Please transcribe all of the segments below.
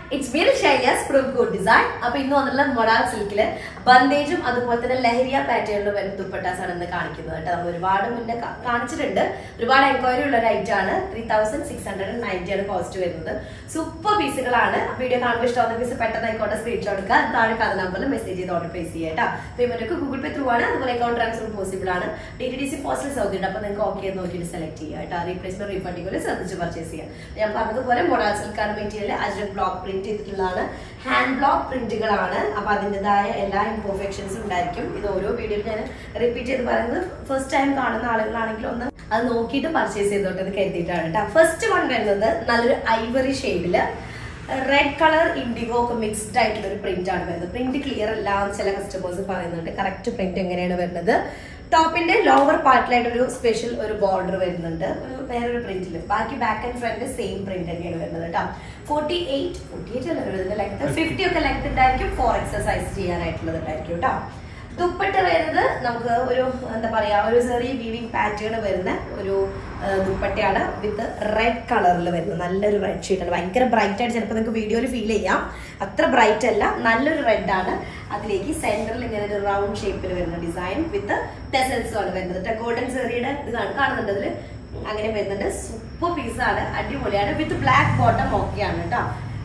it's me Shiyas from Good Design അപ്പൊ ഇന്ന് വന്നുള്ള modal സിൽക്കില് ബന്ദേജും അതുപോലെ തന്നെ ലഹരിയ പാറ്റേണിലും വരുന്ന ദുപ്പട്ടാസ് ആണ് ഇന്ന് കാണിക്കുന്നത് കേട്ടോ നമ്മൾ ഒരുപാട് മുന്നേ കാ- കാണിച്ചിട്ടുണ്ട് ഒരുപാട് എൻക്വയറി ഉള്ള ഒരു ഐറ്റം ആണ് three thousand six hundred and ninety ആണ് കോസ്റ്റ് വരുന്നത് സൂപ്പർ പീസുകളാണ് വീഡിയോ കാണുമ്പോൾ ഇഷ്ടമാകുന്ന പീസ് പെട്ടെന്ന് ആയിക്കോട്ടെ സ്ക്രീൻഷോട്ട് എടുക്കുക താഴെ കഥ നമ്പറിൽ മെസ്സേജ് ചെയ്ത് ഓർഡർ പ്ലേസ് ചെയ്യാം കേട്ടോ പേയ്മെന്റ് ഒക്കെ ഗൂഗിൾ പേ ത്രൂ ആണ് അതുപോലെ അക്കൗണ്ട് ട്രാൻസ്ഫർ പോസിബിൾ ആണ് D T D C postal സൗകര്യം ഉണ്ട് അപ്പൊ നിങ്ങൾക്ക് ഓക്കെ നോക്കിയിട്ട് സെലക്ട് ചെയ്യുക കേട്ടോ റീപ്ലേസ്മെന്റ് റീഫണ്ടിങ്ങിൽ ശ്രദ്ധിച്ച് പർച്ചേസ് ചെയ്യാം ഞാൻ പറഞ്ഞതുപോലെ മൊഡാൾ സിൽക്കാണ് മെറ്റീരിയൽ അജ്രക് ബ്ലോക്ക് പ്രിന്റ് ചെയ്തിട്ടുള്ളതാണ് ഹാൻഡ് ബ്ലോക്ക് പ്രിന്റുകളാണ് അപ്പൊ അതിൻ്റെതായ എല്ലാ ഇൻഫോർമേഷൻസും ഉണ്ടായിരിക്കും ഇത് ഓരോ വീഡിയോയിൽ ഞാൻ റിപ്പീറ്റ് ചെയ്ത് പറയുന്നത് ഫസ്റ്റ് ടൈം കാണുന്ന ആളുകളാണെങ്കിൽ ഒന്ന് അത് നോക്കിയിട്ട് പർച്ചേസ് ചെയ്തോട്ടെ എന്ന് കരുതിയിട്ടാണ് കേട്ടോ ഫസ്റ്റ് വൺ വരുന്നത് നല്ലൊരു ഐവറി ഷെയ്ഡില് റെഡ് കളർ ഇൻഡിഗോ ഒക്കെ മിക്സ്ഡ് ആയിട്ടുള്ള ഒരു പ്രിന്റ് ആണ് വരുന്നത് പ്രിന്റ് ക്ലിയർ അല്ല എന്ന് ചില കസ്റ്റമേഴ്സ് പറയുന്നുണ്ട് കറക്റ്റ് പ്രിന്റ് എങ്ങനെയാണ് വരുന്നത് ടോപ്പിന്റെ ലോവർ പാർട്ടിലായിട്ട് ഒരു സ്പെഷ്യൽ ഒരു ബോർഡർ വരുന്നുണ്ട് ഒരു വേറൊരു പ്രിന്റിൽ ബാക്കി back and front same print തന്നെയാണ് വരുന്നത് കേട്ടോ ഫോർട്ടി എയ്റ്റ് ഫോർട്ടി എയ്റ്റ് അല്ല വരുന്നത് ലെങ്ത് ഫിഫ്റ്റി ഒക്കെ ലെങ്ത് ഉണ്ടായിരിക്കും ഫോർ എക്സസൈസ് ചെയ്യാനായിട്ടുള്ളത് ഉണ്ടായിരിക്കും കേട്ടോ ദുപ്പട്ട വരുന്നത് നമുക്ക് ഒരു എന്താ പറയാ ഒരു ചെറിയ വീവിങ് പാറ്റേൺ വരുന്ന ഒരു ആ, ദുപ്പട്ടയാണ് വിത്ത് റെഡ് കളറിൽ വരുന്നത് നല്ലൊരു റെഡ് ഷീറ്റാണ് ഭയങ്കര ബ്രൈറ്റ് ആയിട്ട് ചിലപ്പോൾ നിങ്ങൾക്ക് വീഡിയോയിൽ ഫീൽ ചെയ്യാം അത്ര ബ്രൈറ്റ് അല്ല നല്ലൊരു റെഡ് ആണ് അതിലേക്ക് സെന്ററിൽ ഇങ്ങനെ ഒരു റൗണ്ട് ഷേപ്പിൽ വരുന്ന ഡിസൈൻ വിത്ത് ടെസൽസും ആണ് വരുന്നത് ഗോൾഡൻ സെറിയുടെ ഇത് കാണ- കാണുന്നുണ്ട് അതിൽ അങ്ങനെ വരുന്നുണ്ട് സൂപ്പർ പീസാണ് അടിപൊളിയാണ് വിത്ത് ബ്ലാക്ക് ബോട്ടം ഓക്കെയാണ് കേട്ടോ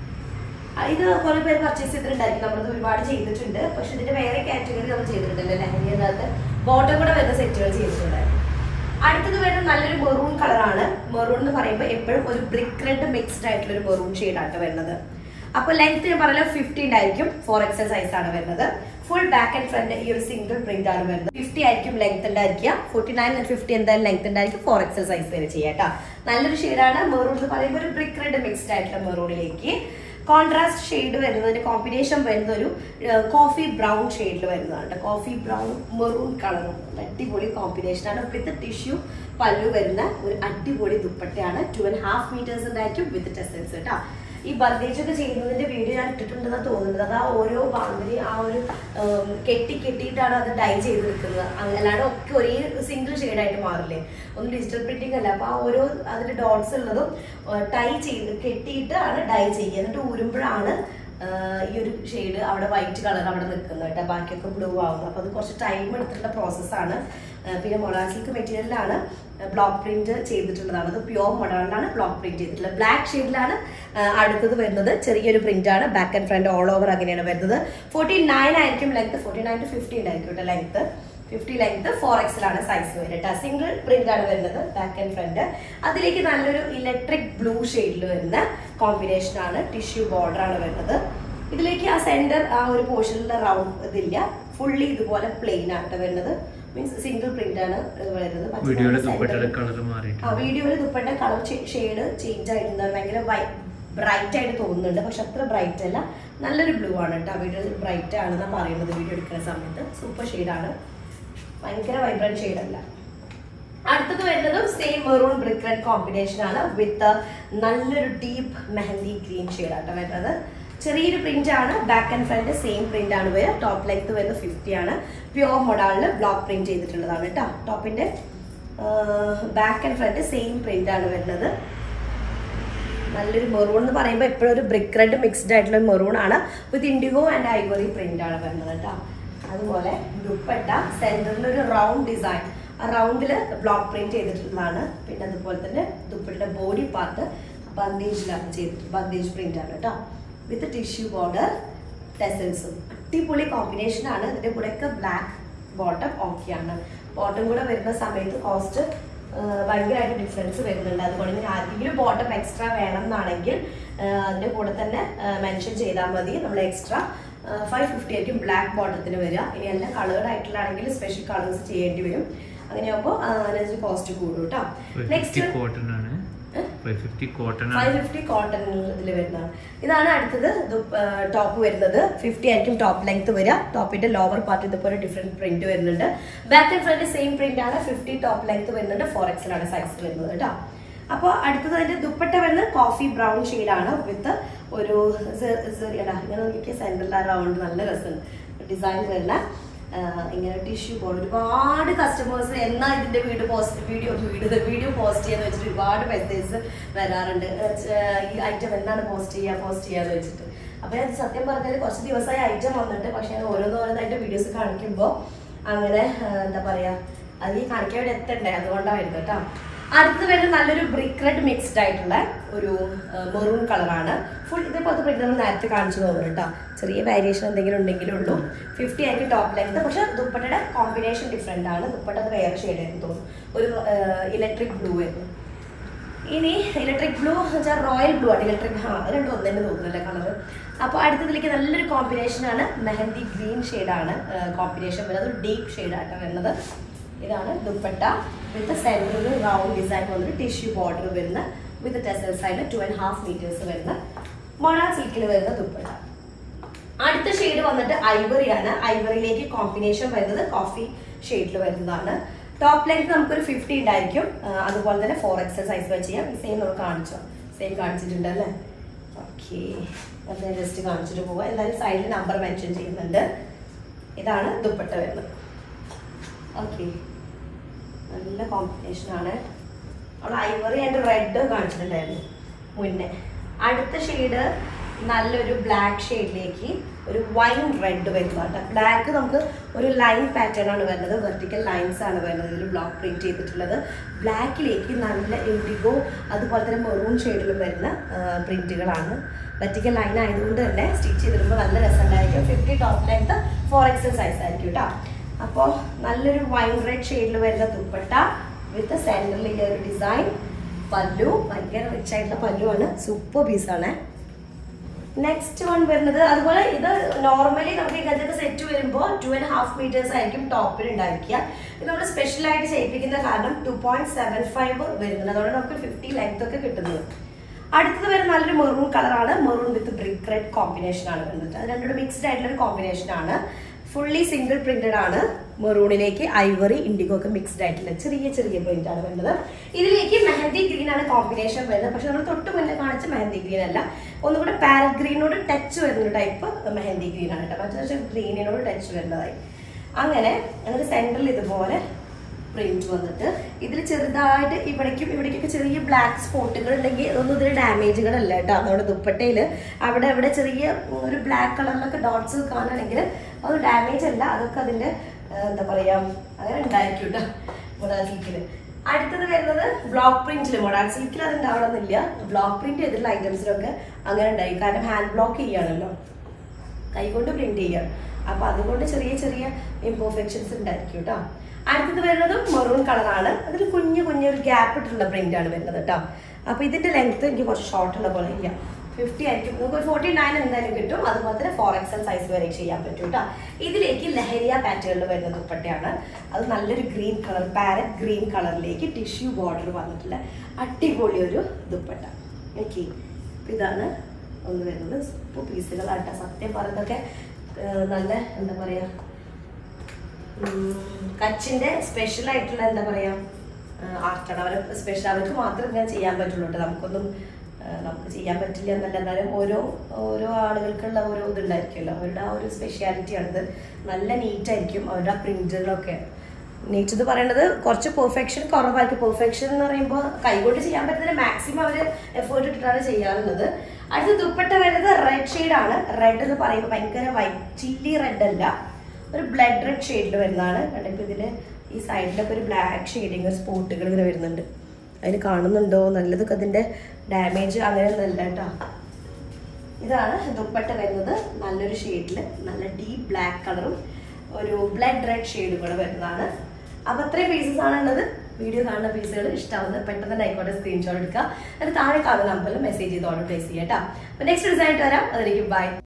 ആ, ഇത് കുറെ പേര് പർച്ചേസ് ചെയ്തിട്ടുണ്ടായിരിക്കും നമ്മളത് ഒരുപാട് ചെയ്തിട്ടുണ്ട് പക്ഷെ ഇതിന്റെ വേറെ കാറ്റഗറി നമ്മൾ ചെയ്തിട്ടുണ്ടല്ലോ ലഹരിയകത്ത് ബോട്ടം കൂടെ വരുന്ന സെറ്റുകൾ ചെയ്തിട്ടുണ്ടായിരുന്നു അടുത്തത് വരുന്ന നല്ലൊരു മെറൂൺ കളറാണ് മെറൂൺ എന്ന് പറയുമ്പോൾ എപ്പോഴും ഒരു ബ്രിക്ക് റെഡ് മിക്സ്ഡ് ആയിട്ടുള്ള ഒരു മെറൂൺ ഷെയ്ഡാണ് വരുന്നത് അപ്പൊ ലെങ്ത് ഞാൻ പറഞ്ഞ ഫിഫ്റ്റി ഉണ്ടായിരിക്കും ഫോർ എക്സൽ സൈസ് ആണ് വരുന്നത് ഫുൾ ബാക്ക് ആൻഡ് ഫ്രണ്ട് ഈ ഒരു സിംഗിൾ പ്രിന്റ് ആണ് വരുന്നത് ഫിഫ്റ്റി ആയിരിക്കും ലെങ്ത് ഉണ്ടായിരിക്കുക ഫോർട്ടി നയൻ ഫിഫ്റ്റി എന്തായാലും ലെങ്ത് ഉണ്ടായിരിക്കും ഫോർ എക്സൽ സൈസ് വരെ ചെയ്യാം കേട്ടോ നല്ലൊരു ഷെയ്ഡാണ് മെറൂൺ എന്ന് പറയുമ്പോൾ ഒരു ബ്രിക്ക് റെഡ് മിക്സ്ഡ് ആയിട്ടുള്ള മെറൂണിലേക്ക് കോൺട്രാസ്റ്റ് ഷെയ്ഡ് വരുന്നതിന് കോമ്പിനേഷൻ വരുന്ന ഒരു കോഫി ബ്രൗൺ ഷെയ്ഡിൽ വരുന്നതാണ് കോഫി ബ്രൗൺ മെറൂൺ കളറും അടിപൊളി കോമ്പിനേഷൻ ആണ് വിത്ത് ടിഷ്യൂ പല്ലു വരുന്ന ഒരു അടിപൊളി ദുപ്പട്ടയാണ് ടു ആൻഡ് ഹാഫ് മീറ്റേഴ്സ് ഉണ്ടായിരിക്കും വിത്ത് ടെസൽസ് കേട്ടോ ഈ ബർദേജ് ഒക്കെ ചെയ്യുന്നതിന്റെ വീഡിയോ ഞാൻ ഇട്ടിട്ടുണ്ടെന്ന് തോന്നുന്നത് അത് ആ ഓരോ ബാങ്കിനെ ആ ഒരു ഉം, കെട്ടി കെട്ടിയിട്ടാണ് അത് ഡൈ ചെയ്ത് നിൽക്കുന്നത് അങ്ങ- അല്ലാണ്ട് ഒക്കെ ഒരേ സിംഗിൾ ആയിട്ട് മാറില്ലേ ഒന്ന് ഡിജിറ്റൽ പ്രിന്റിംഗ് അല്ല അപ്പൊ ആ ഓരോ അതിന്റെ ഡോട്ട്സ് ഉള്ളതും ടൈ ചെയ്ത് കെട്ടിയിട്ടാണ് ഡൈ ചെയ്യുക എന്നിട്ട് ഊരുമ്പോഴാണ് ആഹ് ഈ ഒരു ഷെയ്ഡ് അവിടെ വൈറ്റ് കളർ അവിടെ നിൽക്കുന്നത് കേട്ടോ ബാക്കിയൊക്കെ ബ്ലൂ ആവുന്നത് അപ്പോൾ അത് കുറച്ച് ടൈം എടുത്തിട്ടുള്ള പ്രോസസ്സാണ് പിന്നെ മൊഡാൾ സിൽക്ക് മെറ്റീരിയലിലാണ് ബ്ലോക്ക് പ്രിന്റ് ചെയ്തിട്ടുള്ളതാണ് അത് പ്യോർ മൊഡാളിലാണ് ബ്ലോക്ക് പ്രിന്റ് ചെയ്തിട്ടുള്ളത് ബ്ലാക്ക് ഷെയ്ഡിലാണ് അടുത്തത് വരുന്നത് ചെറിയൊരു പ്രിന്റ് ആണ് back and front all over അങ്ങനെയാണ് വരുന്നത് ഫോർട്ടി നയൻ ആയിരിക്കും length forty nine to fifty ഉണ്ടായിരിക്കും കേട്ടോ ലെങ്ത് ഫിഫ്റ്റി ലെങ്ത് ഫോർ എക്സിലാണ് സൈസ് വരുന്നത് സിംഗിൾ പ്രിന്റ് ആണ് വരുന്നത് ബാക്ക് ആൻഡ് ഫ്രണ്ട് അതിലേക്ക് നല്ലൊരു ഇലക്ട്രിക് ബ്ലൂ ഷെയ്ഡിൽ വരുന്ന കോമ്പിനേഷൻ ആണ് ടിഷ്യൂ ബോർഡർ ആണ് വരുന്നത് ഇതിലേക്ക് ആ സെന്റർ ആ ഒരു പോർഷനിലെ റൗണ്ട് ഇതില്ല ഫുള്ളി ഇതുപോലെ പ്ലെയിൻ ആയിട്ട് വരുന്നത് മീൻസ് സിംഗിൾ പ്രിന്റ് ആണ് ഇത് വരുന്നത് പച്ച വീഡിയോയുടെ center ദുപ്പട്ടയുടെ ൽ- കളർ ആ മാറിയിട്ടുണ്ട് വീഡിയോയിൽ ദുപ്പട്ട കളർ ഷെയ്ഡ് ചേഞ്ച് ആയിട്ടുണ്ട് ഭയങ്കര ബ്രൈറ്റ് ആയിട്ട് തോന്നുന്നുണ്ട് പക്ഷെ അത്ര ബ്രൈറ്റ് അല്ല നല്ലൊരു ബ്ലൂ ആണ് കേട്ടോ വീഡിയോ ബ്രൈറ്റ് ആണെന്നാണ് പറയുന്നത് വീഡിയോ എടുക്കുന്ന സമയത്ത് സൂപ്പർ ഷെയ്ഡാണ് ഭയങ്കര വൈബ്രന്റ് ഷെയ്ഡ് അല്ല അടുത്തത് വരുന്നതും same maroon brick red combination ആണ് വിത്ത് നല്ലൊരു ഡീപ്പ് മെഹന്തി ഗ്രീൻ ഷെയ്ഡ് ആട്ടോ വരുന്നത് ചെറിയൊരു പ്രിന്റ് ആണ് back and front same print ആണ് വരിക ടോപ്പ് ലെങ്ത് വരുന്നത് ഫിഫ്റ്റി ആണ് പ്യോർ മൊഡാളിൽ ബ്ലോക്ക് പ്രിന്റ് ചെയ്തിട്ടുള്ളതാണ് കേട്ടോ ടോപ്പിന്റെ back and front same print ആണ് വരുന്നത് നല്ലൊരു മെറൂൺ എന്ന് പറയുമ്പോൾ എപ്പോഴും ഒരു ബ്രിക്ക് റെഡ് മിക്സ്ഡ് ആയിട്ടുള്ള മെറൂൺ ആണ് with indigo and ivory print ആണ് വരുന്നത് കേട്ടോ അതുപോലെ ദുപ്പട്ട സെന്ററിൽ ഒരു റൗണ്ട് ഡിസൈൻ ആ റൗണ്ടിൽ ബ്ലോക്ക് പ്രിന്റ് ചെയ്തിട്ടുള്ളതാണ് പിന്നെ അതുപോലെ തന്നെ ദുപ്പട്ടയുടെ ബോഡി പാർട്ട് ബന്ദേജിലാണ് ചെയ്തിട്ട് ബന്ദേജ് പ്രിന്റ് ആണ് കേട്ടോ വിത്ത് ടിഷ്യൂ ബോർഡർ ടെസൽസും അടിപൊളി കോമ്പിനേഷൻ ആണ് ഇതിന്റെ കൂടെ ഒക്കെ ബ്ലാക്ക് ബോട്ടം ഓക്കെയാണ് ബോട്ടം കൂടെ വരുന്ന സമയത്ത് കോസ്റ്റ് ഭയങ്കരമായിട്ട് ഡിഫറൻസ് വരുന്നുണ്ട് അതുകൊണ്ട് ഇനി ആർക്കെങ്കിലും ബോട്ടം എക്സ്ട്രാ വേണം എന്നാണെങ്കിൽ അതിന്റെ കൂടെ തന്നെ മെൻഷൻ ചെയ്താൽ മതി നമ്മൾ എക്സ്ട്രാ ഫൈവ് ഫിഫ്റ്റി ആയിരിക്കും ബ്ലാക്ക് ബോട്ടത്തിന് വരിക ഇനി എല്ലാം കളേർഡ് ആയിട്ടുള്ളതാണെങ്കിൽ സ്പെഷ്യൽ കളേഴ്സ് ചെയ്യേണ്ടി വരും അങ്ങനെയാകുമ്പോൾ അതിനനുസരിച്ച് കോസ്റ്റ് കൂടും കേട്ടോ നെക്സ്റ്റ് കോട്ടൺ ആണ് ഫൈവ് ഫിഫ്റ്റി കോട്ടൺ ഫൈവ് ആണ് ഫിഫ്റ്റി കോട്ടൺ ഇതിൽ വരുന്നതാണ് ഇതാണ് അടുത്തത് ടോപ്പ് വരുന്നത് ഫിഫ്റ്റി ആയിരിക്കും ടോപ്പ് ലെങ്ത് വരിക ടോപ്പിന്റെ ലോവർ പാർട്ട് ഇതുപോലെ ഡിഫറെന്റ് പ്രിന്റ് വരുന്നുണ്ട് back and front same print ആണ് ഫിഫ്റ്റി ടോപ്പ് ലെങ്ത് വരുന്നുണ്ട് ഫോർ എക്സിലാണ് സൈസ് വരുന്നത് കേട്ടോ അപ്പോൾ അടുത്തത് അതിന്റെ ദുപ്പട്ട വരുന്നത് കോഫി ബ്രൗൺ ആണ് വിത്ത് ഒരു ചെറിയടാ ഇങ്ങനെ നോക്കിയ സെന്ററിൽ ആ റൗണ്ട് നല്ല രസമുണ്ട് ഡിസൈൻ വരുന്ന ഇങ്ങനെ ടിഷ്യൂ ബോർഡ് ഒരുപാട് കസ്റ്റമേഴ്സ് എന്നാ ഇതിന്റെ video post video video video post ചെയ്യാന്ന് വെച്ചിട്ട് ഒരുപാട് മെസ്സേജ് വരാറുണ്ട് ഏഹ് ച- ഈ ഐറ്റം എന്താണ് പോസ്റ്റ് ചെയ്യുക പോസ്റ്റ് ചെയ്യാന്ന് വെച്ചിട്ട് അപ്പൊ ഞാൻ സത്യം പറഞ്ഞാൽ കുറച്ച് ദിവസമായി ഐറ്റം വന്നിട്ട് പക്ഷെ ഞാൻ ഓരോന്നോരോന്നായിട്ട് വീഡിയോസ് കാണിക്കുമ്പോൾ അങ്ങനെ ഏഹ് എന്താ പറയാ അത് ഈ കാണിക്കാൻ വേണ്ടി എത്തണ്ടേ അതുകൊണ്ടാണ് വരുന്നത് കേട്ടോ അടുത്തത് വരുന്നത് നല്ലൊരു ബ്രിക്ക് റെഡ് മിക്സ്ഡ് ആയിട്ടുള്ള ഒരു മെറൂൺ കളറാണ് ഫുൾ ഇതേപോലത്തെ പ്രിന്റ് നമ്മൾ നേരത്തെ കാണിച്ചു പോകുന്നത് കേട്ടോ ചെറിയ വേരിയേഷൻ എന്തെങ്കിലും ഉണ്ടെങ്കിലും ഉള്ളൂ ഫിഫ്റ്റി ആയിരിക്കും ടോപ്പ് ലെങ്ത് പക്ഷെ ദുപ്പട്ടയുടെ കോമ്പിനേഷൻ ഡിഫറെന്റ് ആണ് ദുപ്പട്ട അത് വേറെ ഷെയ്ഡ് ആയിരുന്നു തോന്നുന്നു ഒരു ഇലക്ട്രിക് ബ്ലൂ ആയിരുന്നു ഇനി ഇലക്ട്രിക് ബ്ലൂ വെച്ചാൽ റോയൽ ബ്ലൂ ആണ് ഇലക്ട്രിക് ആ അത് രണ്ടും ഒന്നെ തോന്നുന്നല്ലേ കളർ അപ്പോൾ അടുത്തതിലേക്ക് നല്ലൊരു കോമ്പിനേഷൻ ആണ് മെഹന്തി ഗ്രീൻ ഷെയ്ഡാണ് കോമ്പിനേഷൻ വരുന്നത് ഒരു ഡീപ്പ് ഷെയ്ഡായിട്ടാണ് വരുന്നത് ഇതാണ് ദുപ്പട്ട വിത്ത് സെൻറ്ററിൽ റൗണ്ട് ഡിസൈൻ വന്നിട്ട് ടിഷ്യൂ ബോർഡർ വരുന്ന വിത്ത് ടെസൽ സൈഡിൽ ടു ആൻഡ് ഹാഫ് മീറ്റേഴ്സ് വരുന്ന മൊണ സിൽക്കിൽ വരുന്ന ദുപ്പട്ട അടുത്ത ഷെയ്ഡ് വന്നിട്ട് ഐവറി ആണ് ഐവറിയിലേക്ക് കോമ്പിനേഷൻ വരുന്നത് കോഫി ഷെയ്ഡിൽ വരുന്നതാണ് ടോപ്പ് ലെങ്ത് നമുക്കൊരു ഫിഫ്റ്റി ഉണ്ടായിരിക്കും ആ, അതുപോലെ തന്നെ ഫോർ എക്സൽ സൈസ് വെച്ച് ചെയ്യാം സെയിം നമ്മൾ കാണിച്ചോ സെയിം കാണിച്ചിട്ടുണ്ട് അല്ലേ ഓക്കെ അത് ഞാൻ ജസ്റ്റ് കാണിച്ചിട്ട് പോവാം എന്തായാലും സൈഡിൽ നമ്പർ മെൻഷൻ ചെയ്യുന്നുണ്ട് ഇതാണ് ദുപ്പട്ട വരുന്നത് ഓക്കെ നല്ല കോമ്പിനേഷൻ ആണ് അവൾ ഐവറി ആൻഡ് റെഡ് കാണിച്ചിട്ടുണ്ടായിരുന്നു മുന്നേ അടുത്ത ഷെയ്ഡ് നല്ലൊരു ബ്ലാക്ക് ഷെയ്ഡിലേക്ക് ഒരു വൈൻ റെഡ് വരുന്നുണ്ട് ബ്ലാക്ക് നമുക്ക് ഒരു ലൈൻ പാറ്റേൺ ആണ് വരുന്നത് വെർട്ടിക്കൽ ലൈൻസ് ആണ് വരുന്നത് ഇതിൽ ബ്ലോക്ക് പ്രിന്റ് ചെയ്തിട്ടുള്ളത് ബ്ലാക്കിലേക്ക് നല്ല ഇൻഡിഗോ അതുപോലെ തന്നെ മെറൂൺ ഷെയ്ഡിലും വരുന്ന പ്രിന്റുകളാണ് വെർട്ടിക്കൽ ലൈൻ ആയതുകൊണ്ട് തന്നെ സ്റ്റിച്ച് ചെയ്തിടുമ്പോൾ നല്ല രസമുണ്ടായിരിക്കും fifty top length four XL size ആയിരിക്കും കേട്ടോ അപ്പോൾ നല്ലൊരു വൈൻ റെഡ് ഷെയ്ഡിൽ വരുന്ന ദുപ്പട്ട വിത്ത് സെൻറ്ററിൽ ഈ ഒരു ഡിസൈൻ പല്ലു ഭയങ്കര റിച്ച് ആയിട്ടുള്ള പല്ലുവാണ് സൂപ്പർ പീസാണ് നെക്സ്റ്റ് വൺ വരുന്നത് അതുപോലെ ഇത് നോർമലി നമുക്ക് ഇങ്ങനത്തെ സെറ്റ് വരുമ്പോൾ ടു ആൻഡ് ഹാഫ് മീറ്റേഴ്സ് ആയിരിക്കും ടോപ്പിൽ ഉണ്ടായിരിക്കുക ഇത് നമ്മൾ സ്പെഷ്യൽ ആയിട്ട് ചെയ്യിപ്പിക്കുന്ന കാരണം ടു പോയിന്റ് സെവൻ ഫൈവ് വരുന്നത് അതുകൊണ്ട് നമുക്ക് ഫിഫ്റ്റി ലെങ്ത് ഒക്കെ കിട്ടുന്നത് അടുത്തത് വരുന്ന നല്ലൊരു മെറൂൺ കളറാണ് maroon with brick red combination ആണ് വരുന്നത് അത് രണ്ടും മിക്സ്ഡ് ആയിട്ടുള്ള ഒരു കോമ്പിനേഷൻ ആണ് ഫുള്ളി സിംഗിൾ പ്രിന്റഡ് ആണ് മെറൂണിലേക്ക് ഐവറി ഇൻഡിഗോ ഒക്കെ മിക്സ്ഡ് ആയിട്ടുള്ള ചെറിയ ചെറിയ പ്രിന്റ് ആണ് വരുന്നത് ഇതിലേക്ക് മെഹന്തി ഗ്രീൻ ആണ് കോമ്പിനേഷൻ വരുന്നത് പക്ഷെ നമ്മൾ തൊട്ട് മുന്നേ കാണിച്ച മെഹന്തി ഗ്രീൻ അല്ല ഒന്നുകൂടെ പാരറ്റ് ഗ്രീനോട് ടച്ച് വരുന്ന ടൈപ്പ് മെഹന്തി ഗ്രീൻ ആണ് കേട്ടോ മറ്റേ ഗ്രീനിനോട് ടച്ച് വരുന്നതായി അങ്ങനെ എന്നിട്ട് സെന്ററിൽ ഇതുപോലെ പ്രിന്റ് വന്നിട്ട് ഇതിൽ ചെറുതായിട്ട് ഇവിടേക്കും ഇവിടേക്കൊക്കെ ചെറിയ ബ്ലാക്ക് സ്പോട്ടുകൾ ഉണ്ടെങ്കിൽ അതൊന്നും ഇതിൽ ഡാമേജുകളല്ല കേട്ടോ നമ്മുടെ ദുപ്പട്ടയിൽ അവിടെ അവിടെ ചെറിയ ഒരു ബ്ലാക്ക് കളറിലൊക്കെ ഡോട്ട്സ് കാണുകയാണെങ്കിൽ അത് ഡാമേജ് അല്ല അതൊക്കെ അതിന്റെ ആ, എന്താ പറയാ അങ്ങനെ ഉണ്ടായിരിക്കും കേട്ടോ മൊഡാൾ സിൽക്കിൽ അടുത്തത് വരുന്നത് ബ്ലോക്ക് പ്രിന്റിൽ മൊഡാൾ സിൽക്കിൽ അത് ഉണ്ടാവണമെന്നില്ല ബ്ലോക്ക് പ്രിന്റ് ചെയ്തിട്ടുള്ള ഐറ്റംസിലൊക്കെ അങ്ങനെ ഉണ്ടായി കാരണം ഹാൻഡ് ബ്ലോക്ക് ചെയ്യാണല്ലോ കൈകൊണ്ട് പ്രിന്റ് ചെയ്യാം അപ്പൊ അതുകൊണ്ട് ചെറിയ ചെറിയ ഇംപെർഫെക്ഷൻസ് ഉണ്ടായിരിക്കും കേട്ടോ അടുത്തത് വരുന്നതും മെറൂൺ കളറാണ് അതിൽ കുഞ്ഞു കുഞ്ഞു ഒരു ഗ്യാപ്പ് ഇട്ടുള്ള പ്രിന്റ് ആണ് വരുന്നത് കേട്ടോ അപ്പൊ ഇതിന്റെ ലെങ്ത് എനിക്ക് കുറച്ച് ഷോർട്ട് ഉള്ള പോലെ ഇല്ല ഫിഫ്റ്റി ആയിരിക്കും നമുക്ക് ഒരു ഫോർട്ടി നയൻ എന്തായാലും കിട്ടും അതുപോലെ തന്നെ ഫോർ എക്സൽ സൈസ് വരെ ചെയ്യാൻ പറ്റും കേട്ടോ ഇതിലേക്ക് ലഹരിയ പാറ്റേണിൽ വരുന്ന ദുപ്പട്ടയാണ് അത് നല്ലൊരു ഗ്രീൻ കളർ പാരറ്റ് ഗ്രീൻ കളറിലേക്ക് ടിഷ്യൂ ബോർഡർ വന്നിട്ടുള്ള അടിപൊളി ഒരു ദുപ്പട്ട ഓക്കെ ഇതാണ് ഒന്ന് വരുന്നത് സൂപ്പർ പീസുകളാട്ടോ സത്യം പറഞ്ഞതൊക്കെ ഏഹ്, നല്ല എന്താ പറയാ ഉം, കച്ചിന്റെ സ്പെഷ്യൽ ആയിട്ടുള്ള എന്താ പറയാ ആർട്ടാണ് അവരെ സ്പെഷ്യൽ അവർക്ക് മാത്രം ഇങ്ങനെ ചെയ്യാൻ പറ്റുള്ളൂ കേട്ടോ നമുക്കൊന്നും ആ, നമുക്ക് ചെയ്യാൻ പറ്റില്ല എന്നല്ല എന്നാലും ഓരോ ഓരോ ആളുകൾക്കുള്ള ഓരോ ഇതുണ്ടായിരിക്കുമല്ലോ അവരുടെ ആ ഒരു സ്പെഷ്യാലിറ്റി ആണിത് നല്ല നീറ്റ് ആയിരിക്കും അവരുടെ ആ പ്രിന്റുകളൊക്കെ നീറ്റ് എന്ന് പറയുന്നത് കുറച്ച് പെർഫെക്ഷൻ കുറവായിരിക്കും പെർഫെക്ഷൻ എന്ന് പറയുമ്പോൾ കൈകൊണ്ട് ചെയ്യാൻ പറ്റുന്നതിന് മാക്സിമം അവർ എഫേർട്ട് ഇട്ടിട്ടാണ് ചെയ്യാറുള്ളത് അടുത്ത ദുപ്പട്ട വരുന്നത് റെഡ് ഷെയ്ഡാണ് റെഡ് എന്ന് പറയുമ്പോൾ ഭയങ്കര വൈറ്റ് ചില്ലി റെഡ് അല്ല ഒരു ബ്ലഡ് റെഡ് ഷെയ്ഡിൽ വരുന്നതാണ് കണ്ടിപ്പോൾ ഇതിൽ ഈ സൈഡിലൊക്കെ ഒരു ബ്ലാക്ക് ഷെയ്ഡിങ് ഒരു സ്പോട്ടുകൾ ഇങ്ങനെ വരുന്നുണ്ട് അതിൽ കാണുന്നുണ്ടോ നല്ലതൊക്കെ അതിൻ്റെ ഡാമേജ് അങ്ങനെയൊന്നുമല്ല കേട്ടോ ഇതാണ് ദുപ്പട്ട വരുന്നത് നല്ലൊരു ഷെയ്ഡിൽ നല്ല ഡീപ്പ് ബ്ലാക്ക് കളറും ഒരു ബ്ലഡ് റെഡ് ഷെയ്ഡും കൂടെ വരുന്നതാണ് അപ്പോൾ അത്രയും പീസസ് ആണുള്ളത് വീഡിയോ കാണുന്ന പീസുകൾ ഇഷ്ടമാവുന്നത് പെട്ടെന്ന് തന്നെ ആയിക്കോട്ടെ സ്ക്രീൻഷോട്ട് എടുക്കുക എന്നിട്ട് താഴെ കാണുന്ന നമ്പറിൽ മെസ്സേജ് ചെയ്ത് ഓർഡർ പ്ലേസ് ചെയ്യാം കേട്ടോ അപ്പോൾ നെക്സ്റ്റ് ഡിസൈൻ വരാം അതിലേക്ക് ബൈ